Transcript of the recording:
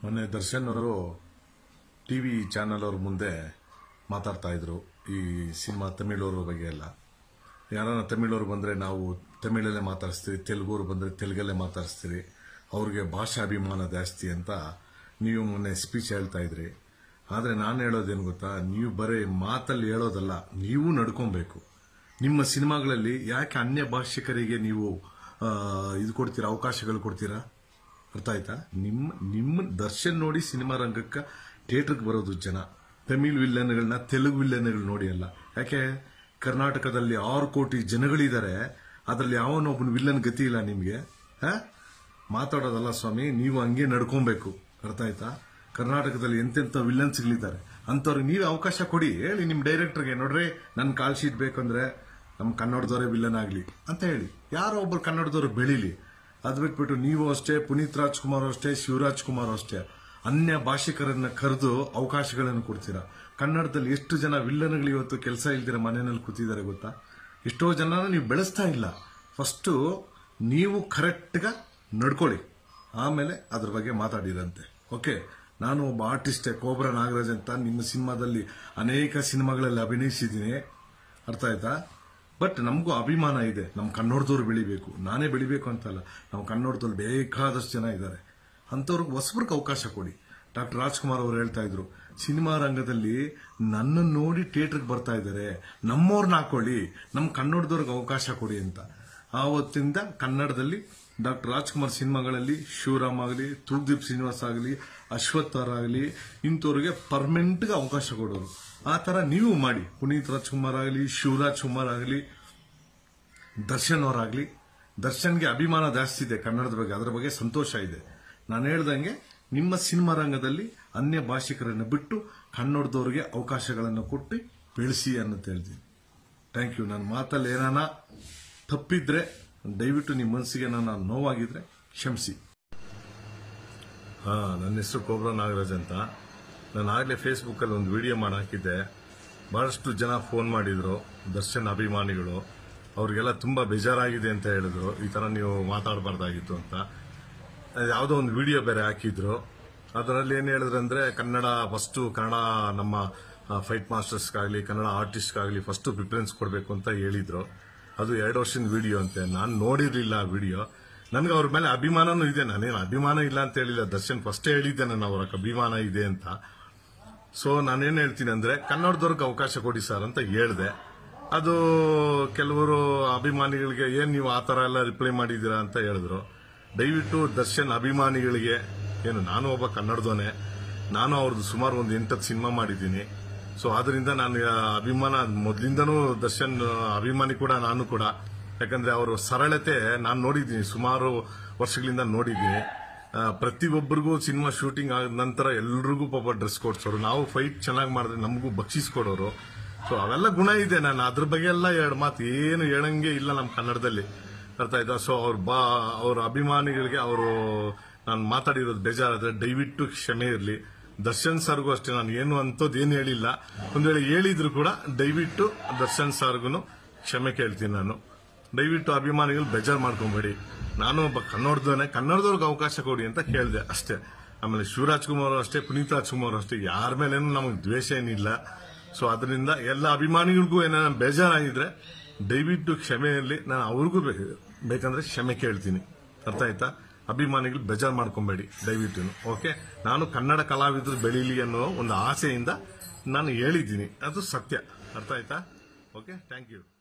ಮೊನ್ನೆ ದರ್ಶನ್ ಅವರು T V channel ಅವ್ರ ಮುಂದೆ ಮಾತಾಡ್ತಾ ಇದ್ರು ಈ ಸಿನಿಮಾ ತಮಿಳವ್ರ ಬಗ್ಗೆ ಎಲ್ಲ ಯಾರನ್ನ ತಮಿಳವ್ರು ಬಂದರೆ ನಾವು ತಮಿಳಲ್ಲೇ ಮಾತಾಡಿಸ್ತೀವಿ ತೆಲುಗೂರು ಬಂದರೆ ತೆಲುಗಲ್ಲೇ ಮಾತಾಡಿಸ್ತೀವಿ ಅವ್ರಿಗೆ ಭಾಷಾ ಅಭಿಮಾನ ಜಾಸ್ತಿ ಅಂತ ನೀವು ಮೊನ್ನೆ ಸ್ಪೀಚ್ ಹೇಳ್ತಾ ಇದ್ರಿ ಆದರೆ ನಾನು ಹೇಳೋದೇನು ಗೊತ್ತಾ ನೀವು ಬರೀ ಮಾತಲ್ಲಿ ಹೇಳೋದಲ್ಲ ನೀವು ನಡ್ಕೊಬೇಕು ನಿಮ್ಮ ಸಿನಿಮಾಗಳಲ್ಲಿ ಯಾಕೆ ಅನ್ಯ ಭಾಷಿಕರಿಗೆ ನೀವು ಆ, ಇದು ಕೊಡ್ತೀರಾ ಅವಕಾಶಗಳು ಕೊಡ್ತೀರಾ ಅರ್ಥ ಆಯ್ತಾ ನಿಮ್ಮ ನಿಮ್ಮ ದರ್ಶನ್ ನೋಡಿ ಸಿನಿಮಾ ರಂಗಕ್ಕೆ ಥಿಯೇಟರ್ಗೆ ಬರೋದು ಜನ ತಮಿಳ್ ವಿಲ್ಲನ್ಗಳನ್ನ ತೆಲುಗು ವಿಲ್ಲನ್ಗಳು ನೋಡಿ ಅಲ್ಲ ಯಾಕೆ ಕರ್ನಾಟಕದಲ್ಲಿ ಆರು ಕೋಟಿ ಜನಗಳಿದ್ದಾರೆ ಅದರಲ್ಲಿ ಯಾವನೊಬ್ಬನ ವಿಲ್ಲನ್ ಗತಿ ಇಲ್ಲ ನಿಮಗೆ ಹಾ ಮಾತಾಡೋದಲ್ಲ ಸ್ವಾಮಿ ನೀವು ಹಂಗೆ ನಡ್ಕೊಬೇಕು ಅರ್ಥ ಆಯ್ತಾ ಕರ್ನಾಟಕದಲ್ಲಿ ಎಂತೆಂಥ ವಿಲ್ಲನ್ಸ್ಗಳಿದ್ದಾರೆ ಅಂಥವ್ರಿಗೆ ನೀವು ಅವಕಾಶ ಕೊಡಿ ಹೇಳಿ ನಿಮ್ಮ ಡೈರೆಕ್ಟರ್ಗೆ ನೋಡ್ರಿ ನನ್ನ ಕಾಲ್ ಶೀಟ್ ಬೇಕಂದ್ರೆ ನಮ್ಮ ಕನ್ನಡದವರೇ ವಿಲ್ಲನ್ ಆಗಲಿ ಅಂತ ಹೇಳಿ ಯಾರೋ ಒಬ್ಬರು ಕನ್ನಡದವ್ರು ಬೆಳೀಲಿ ಅದು ಬಿಟ್ಬಿಟ್ಟು ನೀವು ಅಷ್ಟೇ ಪುನೀತ್ ರಾಜ್ಕುಮಾರ್ ಅಷ್ಟೇ ಶಿವರಾಜ್ ಕುಮಾರ್ ಅಷ್ಟೇ ಅನ್ಯ ಭಾಷಿಕರನ್ನ ಕರೆದು ಅವಕಾಶಗಳನ್ನು ಕೊಡ್ತೀರಾ ಕನ್ನಡದಲ್ಲಿ ಎಷ್ಟು ಜನ ವಿಲ್ಲನ್ಗಳು ಇವತ್ತು ಕೆಲಸ ಇಲ್ದಿರ ಮನೆಯಲ್ಲಿ ಕೂತಿದ್ದಾರೆ ಗೊತ್ತಾ ಎಷ್ಟೋ ಜನ ನೀವು ಬೆಳೆಸ್ತಾ ಇಲ್ಲ ಫಸ್ಟು ನೀವು ಕರೆಕ್ಟ್గా ನಡ್ಕೊಳ್ಳಿ ಆಮೇಲೆ ಅದ್ರ ಬಗ್ಗೆ ಮಾತಾಡಿರಂತೆ ಓಕೆ ನಾನು ಒಬ್ಬ ಆರ್ಟಿಸ್ಟೇ ಕೋಬ್ರಾ ನಾಗರಾಜ್ ಅಂತ ನಿಮ್ಮ ಸಿನಿಮಾದಲ್ಲಿ ಅನೇಕ ಸಿನಿಮಾಗಳಲ್ಲಿ ಅಭಿನಯಿಸಿದ್ದೀನಿ ಅರ್ಥ ಆಯ್ತಾ ಬಟ್ ನಮಗೂ ಅಭಿಮಾನ ಇದೆ ನಮ್ಮ ಕನ್ನಡದವ್ರು ಬೆಳಿಬೇಕು ನಾನೇ ಬೆಳಿಬೇಕು ಅಂತಲ್ಲ ನಮ್ಮ ಕನ್ನಡದಲ್ಲಿ ಬೇಕಾದಷ್ಟು ಜನ ಇದ್ದಾರೆ ಅಂಥವ್ರಿಗೆ ಹೊಸಬ್ರಿಗೆ ಅವಕಾಶ ಕೊಡಿ ಡಾಕ್ಟರ್ ರಾಜ್ಕುಮಾರ್ ಅವರು ಹೇಳ್ತಾ ಇದ್ರು ಸಿನಿಮಾ ರಂಗದಲ್ಲಿ ನನ್ನನ್ನು ನೋಡಿ ಥಿಯೇಟರ್ಗೆ ಬರ್ತಾ ಇದ್ದಾರೆ ನಮ್ಮವ್ರನ್ನ ಹಾಕೊಳ್ಳಿ ನಮ್ಮ ಕನ್ನಡದವ್ರಿಗೆ ಅವಕಾಶ ಕೊಡಿ ಅಂತ ಆವತ್ತಿಂದ ಕನ್ನಡದಲ್ಲಿ ಡಾಕ್ಟರ್ ರಾಜ್ಕುಮಾರ್ ಸಿನಿಮಾಗಳಲ್ಲಿ ಶಿವರಾಮ್ ಆಗಲಿ ತೂಗ್ದೀಪ್ ಶ್ರೀನಿವಾಸ್ ಆಗಲಿ ಅಶ್ವಥ್ ಆಗಲಿ ಇಂಥವ್ರಿಗೆ ಪರ್ಮನೆಂಟ್ಗೆ ಅವಕಾಶ ಕೊಡೋರು ಆ ಥರ ನೀವು ಮಾಡಿ ಪುನೀತ್ ರಾಜ್ಕುಮಾರ್ ಆಗಲಿ ಶಿವರಾಜ್ ಕುಮಾರ್ ಆಗಲಿ ದರ್ಶನ್ ಅವರಾಗಲಿ ದರ್ಶನ್ಗೆ ಅಭಿಮಾನ ಜಾಸ್ತಿ ಇದೆ ಕನ್ನಡದ ಬಗ್ಗೆ ಅದರ ಬಗ್ಗೆ ಸಂತೋಷ ಇದೆ ನಾನು ಹೇಳ್ದಂಗೆ ನಿಮ್ಮ ಸಿನಿಮಾ ರಂಗದಲ್ಲಿ ಅನ್ಯ ಭಾಷಿಕರನ್ನು ಬಿಟ್ಟು ಕನ್ನಡದವ್ರಿಗೆ ಅವಕಾಶಗಳನ್ನು ಕೊಟ್ಟು ಬೆಳೆಸಿ ಅನ್ನೋದು ಹೇಳ್ತೀನಿ ಥ್ಯಾಂಕ್ ಯು ನನ್ನ ಮಾತಲ್ಲಿ ಏನಾನ ತಪ್ಪಿದ್ರೆ ದಯವಿಟ್ಟು ನಿಮ್ಮ ಮನಸ್ಸಿಗೆ ನಾನು ನೋವಾಗಿದ್ರೆ ಕ್ಷಮಿಸಿ ಹಾ ನನ್ನ ಹೆಸರು ಕೋಬ್ರಾ ನಾಗರಾಜ್ ಅಂತ ನಾನು ಆಗಲೇ ಫೇಸ್ಬುಕ್ಕಲ್ಲಿ ಒಂದು ವಿಡಿಯೋ ಮಾಡಿ ಹಾಕಿದ್ದೆ ಬಹಳಷ್ಟು ಜನ ಫೋನ್ ಮಾಡಿದ್ರು ದರ್ಶನ್ ಅಭಿಮಾನಿಗಳು ಅವ್ರಿಗೆಲ್ಲ ತುಂಬಾ ಬೇಜಾರಾಗಿದೆ ಅಂತ ಹೇಳಿದ್ರು ಈ ತರ ನೀವು ಮಾತಾಡಬಾರ್ದಾಗಿತ್ತು ಅಂತ ಅದ್ ಯಾವುದೋ ಒಂದು ವಿಡಿಯೋ ಬೇರೆ ಹಾಕಿದ್ರು ಅದರಲ್ಲಿ ಏನು ಹೇಳಿದ್ರಂದ್ರೆ ಕನ್ನಡ ಫಸ್ಟು ಕನ್ನಡ ನಮ್ಮ ಫೈಟ್ ಮಾಸ್ಟರ್ಸ್ಗಾಗಲಿ ಕನ್ನಡ ಆರ್ಟಿಸ್ಟ್ಗಾಗಲಿ ಫಸ್ಟ್ ಪ್ರಿಫರೆನ್ಸ್ ಕೊಡಬೇಕು ಅಂತ ಹೇಳಿದ್ರು ಅದು ಎರಡು ವರ್ಷದ ವಿಡಿಯೋ ಅಂತೆ ನಾನು ನೋಡಿರ್ಲಿಲ್ಲ ಆ ವಿಡಿಯೋ ನನಗೆ ಅವ್ರ ಮೇಲೆ ಅಭಿಮಾನನೂ ಇದೆ ನಾನೇನು ಅಭಿಮಾನ ಇಲ್ಲ ಅಂತ ಹೇಳಿಲ್ಲ ದರ್ಶನ್ ಫಸ್ಟೇ ಹೇಳಿದ್ದೆ ನಾನು ಅವ್ರ ಅಭಿಮಾನ ಇದೆ ಅಂತ ಸೊ ನಾನೇನ್ ಹೇಳ್ತೀನಿ ಅಂದ್ರೆ ಕನ್ನಡದವ್ರಿಗೆ ಅವಕಾಶ ಕೊಡಿ ಸರ್ ಅಂತ ಹೇಳ್ದೆ ಅದು ಕೆಲವರು ಅಭಿಮಾನಿಗಳಿಗೆ ಏನ್ ನೀವು ಆ ತರ ಎಲ್ಲ ರಿಪ್ಲೈ ಮಾಡಿದ್ದೀರಾ ಅಂತ ಹೇಳಿದ್ರು ದಯವಿಟ್ಟು ದರ್ಶನ್ ಅಭಿಮಾನಿಗಳಿಗೆ ಏನು ನಾನು ಒಬ್ಬ ಕನ್ನಡದವನೇ ನಾನು ಅವ್ರದ್ದು ಸುಮಾರು ಒಂದು ಎಂಟತ್ತು ಸಿನಿಮಾ ಮಾಡಿದ್ದೀನಿ ಸೊ ಆದ್ರಿಂದ ನಾನು ಆ ಅಭಿಮಾನ ಮೊದಲಿಂದನೂ ದರ್ಶನ್ ಅಭಿಮಾನಿ ಕೂಡ ನಾನು ಕೂಡ ಯಾಕಂದ್ರೆ ಅವರು ಸರಳತೆ ನಾನು ನೋಡಿದ್ದೀನಿ ಸುಮಾರು ವರ್ಷಗಳಿಂದ ನೋಡಿದ್ದೀನಿ ಆ, ಪ್ರತಿಯೊಬ್ಬರಿಗೂ ಸಿನಿಮಾ ಶೂಟಿಂಗ್ ಆದ ನಂತರ ಎಲ್ರಿಗೂ ಪಾಪ ಡ್ರೆಸ್ ಕೊಡ್ಸೋರು ನಾವು ಫೈಟ್ ಚೆನ್ನಾಗಿ ಮಾಡಿದ್ರೆ ನಮಗೂ ಬಕ್ಷಿಸ್ಕೊಡೋರು ಸೊ ಅವೆಲ್ಲ ಗುಣ ಇದೆ ನಾನು ಅದ್ರ ಬಗ್ಗೆ ಎಲ್ಲ ಎರಡು ಮಾತು ಏನು ಹೇಳಂಗೆ ಇಲ್ಲ ನಮ್ಮ ಕನ್ನಡದಲ್ಲಿ ಅರ್ಥ ಆಯ್ತಾ ಸೊ ಅವ್ರ ಬಾ ಅವ್ರ ಅಭಿಮಾನಿಗಳಿಗೆ ಅವರು ನಾನು ಮಾತಾಡಿರೋದು ಬೇಜಾರಾದ್ರೆ ದಯವಿಟ್ಟು ಕ್ಷಮೆ ಇರಲಿ ದರ್ಶನ್ ಸರ್ಗೂ ಅಷ್ಟೇ ನಾನು ಏನು ಅಂಥದ್ದು ಏನು ಹೇಳಿಲ್ಲ ಒಂದ್ ವೇಳೆ ಹೇಳಿದ್ರು ಕೂಡ ದಯವಿಟ್ಟು ದರ್ಶನ್ ಸರ್ಗೂ ಕ್ಷಮೆ ಕೇಳ್ತೀನಿ ನಾನು ದಯವಿಟ್ಟು ಅಭಿಮಾನಿಗಳು ಬೇಜಾರು ಮಾಡ್ಕೊಂಬೇಡಿ ನಾನು ಒಬ್ಬ ಕನ್ನಡದವನೇ ಕನ್ನಡದವ್ರಿಗೆ ಅವಕಾಶ ಕೊಡಿ ಅಂತ ಕೇಳಿದೆ ಅಷ್ಟೇ ಆಮೇಲೆ ಶಿವರಾಜ್ ಕುಮಾರ್ ಅಷ್ಟೇ ಪುನೀತ್ ರಾಜ್ಕುಮಾರ್ ಅಷ್ಟೇ ಯಾರ ಮೇಲೇನು ನಮಗೆ ದ್ವೇಷ ಏನಿಲ್ಲ ಸೊ ಅದರಿಂದ ಎಲ್ಲ ಅಭಿಮಾನಿಗಳಿಗೂ ಏನಾರ ಬೇಜಾರಾಗಿದ್ರೆ ದಯವಿಟ್ಟು ಕ್ಷಮೆ ಇರಲಿ ನಾನು ಅವ್ರಿಗೂ ಬೇ- ಬೇಕಂದ್ರೆ ಕ್ಷಮೆ ಕೇಳ್ತೀನಿ ಅರ್ಥ ಆಯ್ತಾ ಅಭಿಮಾನಿಗಳು ಬೇಜಾರು ಮಾಡ್ಕೊಂಬೇಡಿ ದಯವಿಟ್ಟು ಓಕೆ ನಾನು ಕನ್ನಡ ಕಲಾವಿದರು ಬೆಳೀಲಿ ಅನ್ನೋ ಒಂದು ಆಸೆಯಿಂದ ನಾನು ಹೇಳಿದ್ದೀನಿ ಅದು ಸತ್ಯ ಅರ್ಥ ಆಯ್ತಾ ಓಕೆ ಥ್ಯಾಂಕ್ ಯು